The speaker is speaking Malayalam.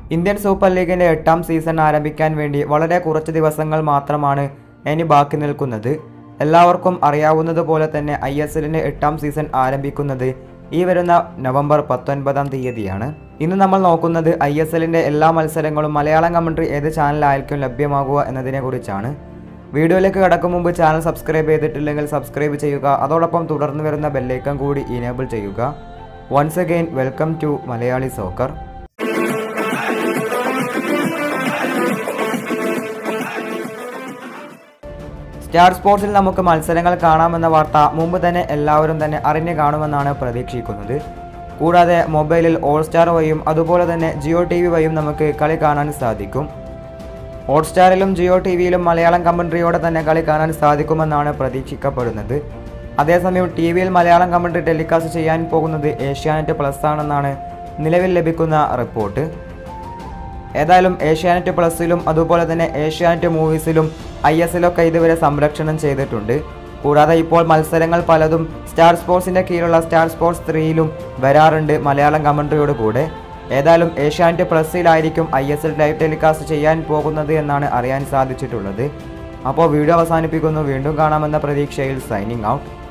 ഇന്ത്യൻ സൂപ്പർ ലീഗിൻ്റെ എട്ടാം സീസൺ ആരംഭിക്കാൻ വേണ്ടി വളരെ കുറച്ച് ദിവസങ്ങൾ മാത്രമാണ് ഇനി ബാക്കി നിൽക്കുന്നത് എല്ലാവർക്കും അറിയാവുന്നതുപോലെ തന്നെ ഐ എസ് എല്ലിൻ്റെ എട്ടാം സീസൺ ആരംഭിക്കുന്നത് ഈ വരുന്ന നവംബർ പത്തൊൻപതാം തീയതിയാണ് ഇന്ന് നമ്മൾ നോക്കുന്നത് ഐ എസ് എല്ലിൻ്റെ എല്ലാ മത്സരങ്ങളും മലയാളം കമൻട്രി ഏത് ചാനലായിരിക്കും ലഭ്യമാകുക എന്നതിനെക്കുറിച്ചാണ് വീഡിയോയിലേക്ക് കടക്കും മുമ്പ് ചാനൽ സബ്സ്ക്രൈബ് ചെയ്തിട്ടില്ലെങ്കിൽ സബ്സ്ക്രൈബ് ചെയ്യുക അതോടൊപ്പം തുടർന്ന് വരുന്ന ബെല്ലൈക്കൺ കൂടി ഇനേബിൾ ചെയ്യുക once again welcome to Malayali soccer star സ്പോർട്സിൽ നമുക്ക് മത്സരങ്ങൾ കാണാമെന്ന വാർത്ത മുമ്പ് തന്നെ എല്ലാവരും തന്നെ അറിഞ്ഞു കാണുമെന്നാണ് പ്രതീക്ഷിക്കുന്നത് കൂടാതെ മൊബൈലിൽ ഓൾ സ്റ്റാർ വഴിയും അതുപോലെ തന്നെ ജിയോ ടി വി വഴിയും നമുക്ക് കളി കാണാൻ സാധിക്കും ഹോട്ട്സ്റ്റാറിലും ജിയോ ടി വിയിലും മലയാളം കമൻട്രിയോടെ തന്നെ കളി കാണാൻ സാധിക്കുമെന്നാണ് പ്രതീക്ഷിക്കപ്പെടുന്നത് അതേസമയം ടി വിയിൽ മലയാളം കമൻട്രി ടെലികാസ്റ്റ് ചെയ്യാൻ പോകുന്നത് ഏഷ്യാനെറ്റ് പ്ലസ് ആണെന്നാണ് നിലവിൽ ലഭിക്കുന്ന റിപ്പോർട്ട് ഏതായാലും ഏഷ്യാനെറ്റ് പ്ലസിലും അതുപോലെ തന്നെ ഏഷ്യാനെറ്റ് മൂവീസിലും ഐ എസ് എല്ലൊക്കെ ഇതുവരെ സംരക്ഷണം ചെയ്തിട്ടുണ്ട് കൂടാതെ ഇപ്പോൾ മത്സരങ്ങൾ പലതും സ്റ്റാർ സ്പോർട്സിൻ്റെ കീഴിലുള്ള സ്റ്റാർ സ്പോർട്സ് ത്രീയിലും വരാറുണ്ട് മലയാളം കമൻട്രിയോട് കൂടെ ഏതായാലും ഏഷ്യാനെറ്റ് പ്ലസിലായിരിക്കും I S L live telecast ചെയ്യാൻ പോകുന്നത് എന്നാണ് അറിയാൻ സാധിച്ചിട്ടുള്ളത് അപ്പോൾ വീഡിയോ അവസാനിപ്പിക്കുന്നു വീണ്ടും കാണാമെന്ന പ്രതീക്ഷയിൽ സൈനിങ് ഔട്ട്